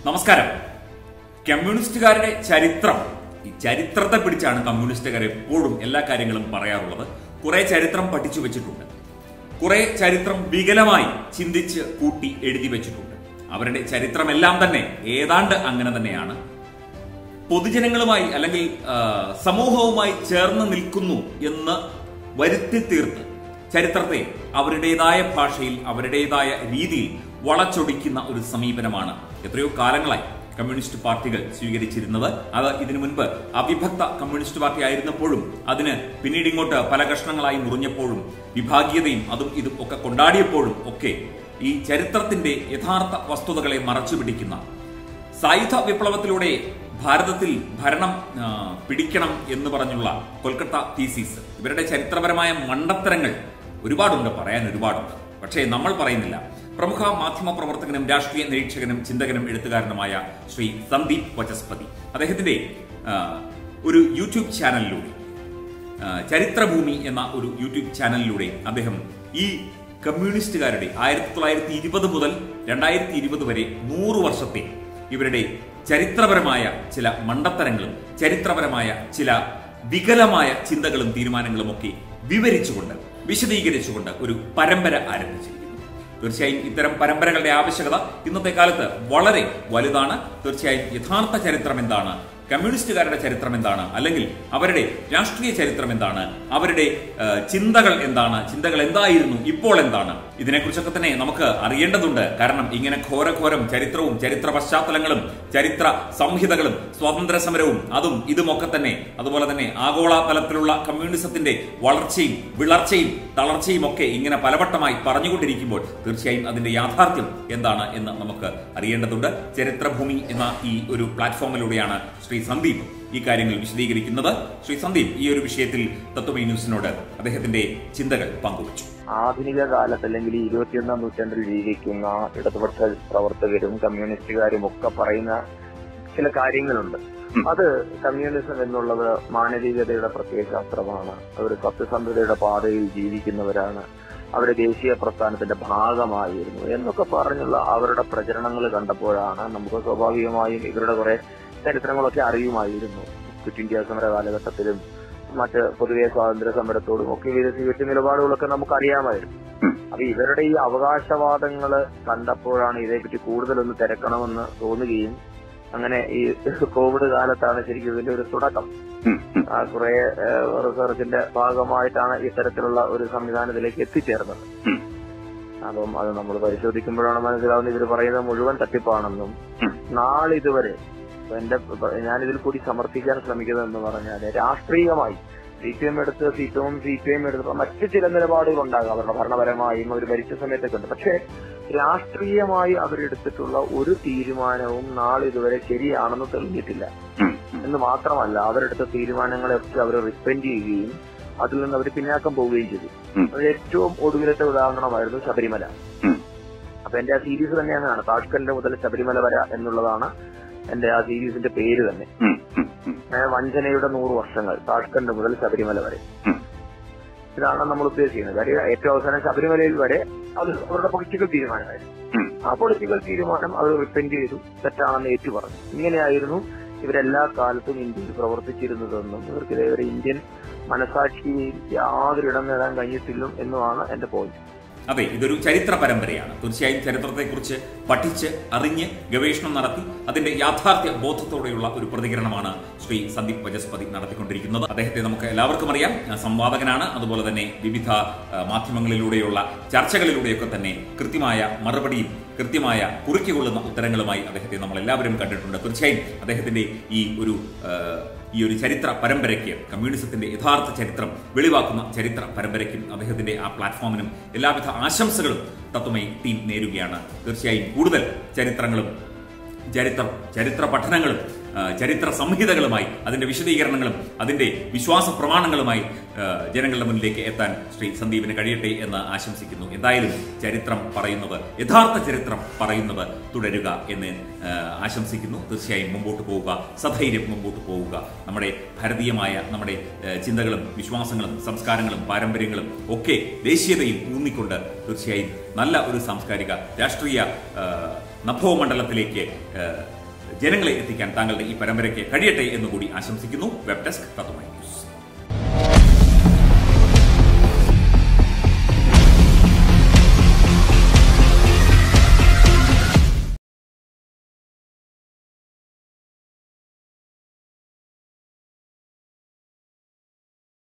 നമസ്കാരം കമ്മ്യൂണിസ്റ്റുകാരുടെ ചരിത്രം ഈ ചരിത്രത്തെ പിടിച്ചാണ് കമ്മ്യൂണിസ്റ്റുകാർ എപ്പോഴും എല്ലാ കാര്യങ്ങളും പറയാറുള്ളത് കുറെ ചരിത്രം പഠിച്ചു വെച്ചിട്ടുണ്ട് കുറെ ചരിത്രം വികലമായി ചിന്തിച്ച് കൂട്ടി എഴുതി വെച്ചിട്ടുണ്ട് അവരുടെ ചരിത്രമെല്ലാം തന്നെ ഏതാണ്ട് അങ്ങനെ തന്നെയാണ് പൊതുജനങ്ങളുമായി അല്ലെങ്കിൽ ആ, സമൂഹവുമായി ചേർന്ന് നിൽക്കുന്നു എന്ന് വരുത്തി തീർത്ത് ചരിത്രത്തെ അവരുടേതായ ഭാഷയിൽ അവരുടേതായ രീതിയിൽ വളച്ചൊടിക്കുന്ന ഒരു സമീപനമാണ് എത്രയോ കാലങ്ങളായി കമ്മ്യൂണിസ്റ്റ് പാർട്ടികൾ സ്വീകരിച്ചിരുന്നത് അത് ഇതിനു മുൻപ് അവിഭക്ത കമ്മ്യൂണിസ്റ്റ് പാർട്ടി ആയിരുന്നപ്പോഴും അതിന് പിന്നീട് ഇങ്ങോട്ട് പല കഷ്ണങ്ങളായി മുറിഞ്ഞപ്പോഴും വിഭാഗീയതയും അതും ഇതും ഒക്കെ കൊണ്ടാടിയപ്പോഴും ഒക്കെ ഈ ചരിത്രത്തിന്റെ യഥാർത്ഥ വസ്തുതകളെ മറച്ചുപിടിക്കുന്ന സായുധ വിപ്ലവത്തിലൂടെ ഭാരതത്തിൽ ഭരണം ആ, പിടിക്കണം എന്ന് പറഞ്ഞുള്ള കൊൽക്കത്ത തീസീസ് ഇവരുടെ ചരിത്രപരമായ മണ്ടത്തരങ്ങൾ ഒരുപാടുണ്ട് പറയാൻ ഒരുപാടുണ്ട് പക്ഷേ നമ്മൾ പറയുന്നില്ല പ്രമുഖ മാധ്യമ പ്രവർത്തകനും രാഷ്ട്രീയ നിരീക്ഷകനും ചിന്തകനും എഴുത്തുകാരനുമായ ശ്രീ സന്ദീപ് വചസ്പതി അദ്ദേഹത്തിന്റെ ആ, ഒരു യൂട്യൂബ് ചാനലിലൂടെ ആ, ചരിത്രഭൂമി എന്ന ഒരു യൂട്യൂബ് ചാനലിലൂടെ അദ്ദേഹം ഈ കമ്മ്യൂണിസ്റ്റുകാരുടെ ആയിരത്തി തൊള്ളായിരത്തി ഇരുപത് മുതൽ രണ്ടായിരത്തി ഇരുപത് വരെ നൂറ് വർഷത്തെ ഇവരുടെ ചരിത്രപരമായ ചില മണ്ടത്തരങ്ങളും ചരിത്രപരമായ ചില വികലമായ ചിന്തകളും തീരുമാനങ്ങളും ഒക്കെ വിവരിച്ചുകൊണ്ട് വിശദീകരിച്ചുകൊണ്ട് ഒരു പരമ്പര ആരംഭിച്ചിരിക്കുന്നു തീർച്ചയായും ഇത്തരം പരമ്പരകളുടെ ആവശ്യകത ഇന്നത്തെ കാലത്ത് വളരെ വലുതാണ് തീർച്ചയായും യഥാർത്ഥ ചരിത്രം എന്താണ് കമ്മ്യൂണിസ്റ്റുകാരുടെ ചരിത്രം എന്താണ് അല്ലെങ്കിൽ അവരുടെ രാഷ്ട്രീയ ചരിത്രം എന്താണ് അവരുടെ ആ, ചിന്തകൾ എന്താണ് ചിന്തകൾ എന്തായിരുന്നു ഇപ്പോൾ എന്താണ് ഇതിനെക്കുറിച്ചൊക്കെ തന്നെ നമുക്ക് അറിയേണ്ടതുണ്ട് കാരണം ഇങ്ങനെ ഘോരഘോരം ചരിത്രവും ചരിത്ര പശ്ചാത്തലങ്ങളും ചരിത്ര സംഹിതകളും സ്വാതന്ത്ര്യ സമരവും അതും ഇതുമൊക്കെ തന്നെ അതുപോലെ തന്നെ ആഗോള തലത്തിലുള്ള കമ്മ്യൂണിസത്തിന്റെ വളർച്ചയും വിളർച്ചയും തളർച്ചയും ഒക്കെ ഇങ്ങനെ പലവട്ടമായി പറഞ്ഞുകൊണ്ടിരിക്കുമ്പോൾ തീർച്ചയായും അതിന്റെ യാഥാർത്ഥ്യം എന്താണ് എന്ന് നമുക്ക് അറിയേണ്ടതുണ്ട് ചരിത്രഭൂമി എന്ന ഈ ഒരു പ്ലാറ്റ്ഫോമിലൂടെയാണ് ശ്രീ സന്ദീപ് ഈ കാര്യങ്ങൾ വിശദീകരിക്കുന്നത് ശ്രീ സന്ദീപ് ഈ ഒരു വിഷയത്തിൽ തത്വമൈ ന്യൂസിനോട് അദ്ദേഹത്തിന്റെ ചിന്തകൾ പങ്കുവച്ചു ആധുനിക കാലത്ത് അല്ലെങ്കിൽ ഈ ഇരുപത്തിയൊന്നാം നൂറ്റാണ്ടിൽ ജീവിക്കുന്ന ഇടതുപക്ഷ പ്രവർത്തകരും കമ്മ്യൂണിസ്റ്റുകാരും ഒക്കെ പറയുന്ന ചില കാര്യങ്ങളുണ്ട് അത് കമ്മ്യൂണിസം എന്നുള്ളത് മാനവികതയുടെ പ്രത്യയശാസ്ത്രമാണ് അവർ സത്യസന്ധതയുടെ പാതയിൽ ജീവിക്കുന്നവരാണ് അവര് ദേശീയ പ്രസ്ഥാനത്തിന്റെ ഭാഗമായിരുന്നു എന്നൊക്കെ പറഞ്ഞുള്ള അവരുടെ പ്രചരണങ്ങൾ കണ്ടപ്പോഴാണ് നമുക്ക് സ്വാഭാവികമായും ഇവരുടെ കുറെ ചരിത്രങ്ങളൊക്കെ അറിയുമായിരുന്നു ക്വിറ്റ് ഇന്ത്യ സമര കാലഘട്ടത്തിലും മറ്റ് പൊതുവെ സ്വാതന്ത്ര്യ സമരത്തോടും ഒക്കെ ഇവർ സ്വീകരിച്ച നിലപാടുകളൊക്കെ നമുക്ക് അറിയാമായിരുന്നു അപ്പൊ ഇവരുടെ ഈ അവകാശവാദങ്ങള് കണ്ടപ്പോഴാണ് ഇതേപ്പറ്റി കൂടുതലൊന്ന് തിരക്കണമെന്ന് തോന്നുകയും അങ്ങനെ ഈ കോവിഡ് കാലത്താണ് ശരിക്കും ഇതിന്റെ ഒരു തുടക്കം ആ കുറെ റിസർച്ചിന്റെ ഭാഗമായിട്ടാണ് ഇത്തരത്തിലുള്ള ഒരു സംവിധാനത്തിലേക്ക് എത്തിച്ചേർന്നത് അപ്പം അത് നമ്മൾ പരിശോധിക്കുമ്പോഴാണ് മനസ്സിലാവുന്നത് ഇവർ പറയുന്നത് മുഴുവൻ തട്ടിപ്പാണെന്നും നാളിതുവരെ ഇപ്പൊ എന്റെ ഞാനിതിൽ കൂടി സമർത്ഥിക്കാൻ ശ്രമിക്കുന്നത് എന്ന് പറഞ്ഞാല് രാഷ്ട്രീയമായി സി പി എം എടുത്ത് C P M C P M എടുത്ത് മറ്റു ചില നിലപാടുകൾ ഉണ്ടാകും അവരുടെ ഭരണപരമായും അവർ ഭരിച്ച സമയത്തൊക്കെ ഉണ്ട് പക്ഷേ രാഷ്ട്രീയമായി അവരെടുത്തിട്ടുള്ള ഒരു തീരുമാനവും നാളിതുവരെ ശരിയാണെന്ന് തെളിഞ്ഞിട്ടില്ല എന്ന് മാത്രമല്ല അവരെടുത്ത തീരുമാനങ്ങളെയൊക്കെ അവർ റിപ്പൻഡ് ചെയ്യുകയും അതിൽ നിന്ന് അവർ പിന്നാക്കം പോവുകയും ചെയ്തു അതിൽ ഏറ്റവും ഒടുവിലത്തെ ഉദാഹരണമായിരുന്നു ശബരിമല അപ്പൊ എന്റെ ആ സീരീസ് തന്നെ അങ്ങനെയാണ് താഷ്കല്ല് മുതൽ ശബരിമല വര എന്നുള്ളതാണ് എന്റെ ആ സീരീസിന്റെ പേര് തന്നെ ഏഹ് വഞ്ചനയുടെ നൂറ് വർഷങ്ങൾ താഷ്കണ്ട് മുതൽ ശബരിമല വരെ ഇതാണ് നമ്മൾ ഉദ്ദേശിക്കുന്നത് കാര്യം ഏറ്റവും അവസാനം ശബരിമലയിൽ വരെ അത് അവരുടെ പൊളിറ്റിക്കൽ തീരുമാനമായിരുന്നു ആ പൊളിറ്റിക്കൽ തീരുമാനം അവർ റിപ്പൻഡ് ചെയ്തു തെറ്റാണെന്ന് ഏറ്റു പറഞ്ഞു ഇങ്ങനെയായിരുന്നു ഇവരെല്ലാ കാലത്തും ഇന്ത്യയിൽ പ്രവർത്തിച്ചിരുന്നതെന്നും ഇവർക്ക് ഇവരെ ഇന്ത്യൻ മനസാക്ഷിയിൽ യാതൊരു ഇടം നേടാൻ കഴിഞ്ഞിട്ടില്ല എന്നുമാണ് എന്റെ പോയിന്റ് അതെ ഇതൊരു ചരിത്ര പരമ്പരയാണ് തീർച്ചയായും ചരിത്രത്തെക്കുറിച്ച് പഠിച്ച് അറിഞ്ഞ് ഗവേഷണം നടത്തി അതിന്റെ യാഥാർത്ഥ്യ ബോധത്തോടെയുള്ള ഒരു പ്രതികരണമാണ് ശ്രീ സന്ദീപ് വജസ്പതി നടത്തിക്കൊണ്ടിരിക്കുന്നത് അദ്ദേഹത്തെ നമുക്ക് എല്ലാവർക്കും അറിയാം ആ, സംവാദകനാണ് അതുപോലെ തന്നെ വിവിധ ആ, മാധ്യമങ്ങളിലൂടെയുള്ള ചർച്ചകളിലൂടെയൊക്കെ തന്നെ കൃത്യമായ മറുപടിയും കൃത്യമായ കുറിക്കൊള്ളുന്ന ഉത്തരങ്ങളുമായി അദ്ദേഹത്തെ നമ്മൾ എല്ലാവരും കണ്ടിട്ടുണ്ട് തീർച്ചയായും അദ്ദേഹത്തിന്റെ ഈ ഒരു ആ, ഈ ഒരു ചരിത്ര പരമ്പരയ്ക്ക് കമ്മ്യൂണിസത്തിന്റെ യഥാർത്ഥ ചരിത്രം വെളിവാക്കുന്ന ചരിത്ര പരമ്പരയ്ക്കും അദ്ദേഹത്തിന്റെ ആ പ്ലാറ്റ്ഫോമിനും എല്ലാവിധ ആശംസകളും തത്വമയി ടീം നേരുകയാണ് തീർച്ചയായും കൂടുതൽ ചരിത്രങ്ങളും ചരിത്ര ചരിത്ര പഠനങ്ങളും ആ, ചരിത്ര സംഹിതകളുമായി അതിന്റെ വിശദീകരണങ്ങളും അതിന്റെ വിശ്വാസ പ്രമാണങ്ങളുമായി ആ, ജനങ്ങളുടെ മുന്നിലേക്ക് എത്താൻ ശ്രീ സന്ദീപിന് കഴിയട്ടെ എന്ന് ആശംസിക്കുന്നു എന്തായാലും ചരിത്രം പറയുന്നത് യഥാർത്ഥ ചരിത്രം പറയുന്നത് തുടരുക എന്ന് ആ, ആശംസിക്കുന്നു തീർച്ചയായും മുമ്പോട്ട് പോവുക സധൈര്യം മുമ്പോട്ട് പോവുക നമ്മുടെ ഭാരതീയമായ നമ്മുടെ ആ, ചിന്തകളും വിശ്വാസങ്ങളും സംസ്കാരങ്ങളും പാരമ്പര്യങ്ങളും ഒക്കെ ദേശീയതയും ഊന്നിക്കൊണ്ട് തീർച്ചയായും നല്ല ഒരു സാംസ്കാരിക രാഷ്ട്രീയ ആ, നഭോമണ്ഡലത്തിലേക്ക് ഏഹ്, ജനങ്ങളെ എത്തിക്കാൻ താങ്കളുടെ ഈ പരമ്പരയ്ക്ക് കഴിയട്ടെ എന്നുകൂടി ആശംസിക്കുന്നു വെബ് ഡെസ്ക് തത്വമൈ ന്യൂസ്